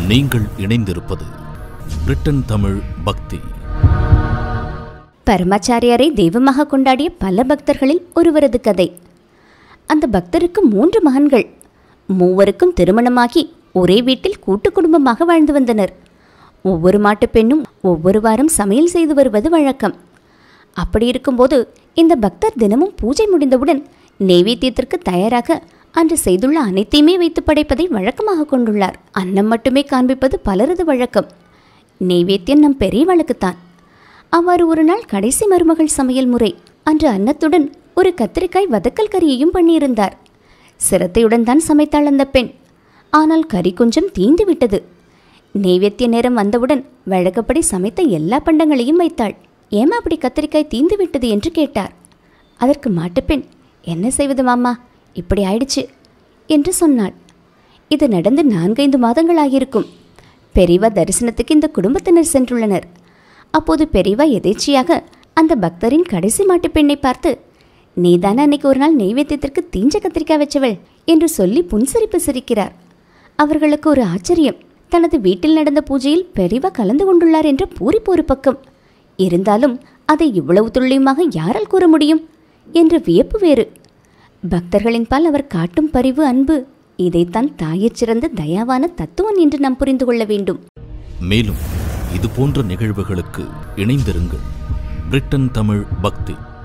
நீங்கள் இணைந்திருப்பது பிரிட்டன் தமிழ் பக்தி பரமாச்சாரியாரை தெய்வமாக கொண்டாடிய பல பக்தர்களில் ஒருவரது கதை அந்த பக்தருக்கு மூன்று மகன்கள் மூவருக்கும் திருமணமாகி ஒரே வீட்டில் கூட்டு குடும்பமாக வாழ்ந்து வந்தனர் ஒவ்வொரு மாட்டுப் பெண்ணும் ஒவ்வொரு வாரம் சமையல் செய்து வருவது வழக்கம் அப்படி இருக்கும்போது இந்த பக்தர் தினமும் பூஜை முடிந்தவுடன் நெய்வேத்தியத்திற்கு தயாராக அன்று செய்துள்ள அனைத்தையுமே வைத்து படைப்பதை வழக்கமாக கொண்டுள்ளார் அன்னம் மட்டுமே காண்பிப்பது பலரது வழக்கம் நெய்வேத்தியம் நம் பெரியவளுக்குத்தான் அவ்வாறு ஒரு நாள் கடைசி மருமகள் சமையல் முறை அன்று அன்னத்துடன் ஒரு கத்திரிக்காய் வதக்கல் கறியையும் பண்ணியிருந்தார் சிரத்தையுடன் தான் சமைத்தாள் அந்த பெண் ஆனால் கறி கொஞ்சம் தீந்து விட்டது நெய்வேத்திய நேரம் வந்தவுடன் வழக்கப்படி சமைத்த எல்லா பண்டங்களையும் வைத்தாள் ஏமா அப்படி கத்திரிக்காய் தீந்து விட்டது என்று கேட்டார் அதற்கு மாட்டுப்பெண் என்ன செய்வது மாமா இப்படி ஆயிடுச்சு என்று சொன்னாள் இது நடந்து நான்கைந்து மாதங்கள் ஆகியிருக்கும் பெரியவா தரிசனத்துக்கு இந்த குடும்பத்தினர் சென்றுள்ளனர் அப்போது பெரியவா எதேச்சியாக அந்த பக்தரின் கடைசி மாட்டுப் பெண்ணை பார்த்து நீதானே அன்னைக்கு ஒரு நாள் நெய்வேத்தியத்திற்கு தீஞ்ச கத்திரிக்காய் வச்சவள் என்று சொல்லி புன்சிரிப்பு சிரிக்கிறார் அவர்களுக்கு ஒரு ஆச்சரியம் தனது வீட்டில் நடந்த பூஜையில் பெரியவா கலந்து கொண்டுள்ளார் என்ற பூரிப்பு ஒரு பக்கம் இருந்தாலும் அதை இவ்வளவு துல்லியமாக யாரால் கூற முடியும் என்ற வியப்பு வேறு பக்தர்களின் பால் அவர் காட்டும் பரிவு அன்பு இதைத்தான் தாயிற் சிறந்த தயாவான தத்துவம் என்று நாம் புரிந்து கொள்ள வேண்டும் மேலும் இது போன்ற நிகழ்வுகளுக்கு இணைந்திருங்கள் பிரிட்டன் தமிழ் பக்தி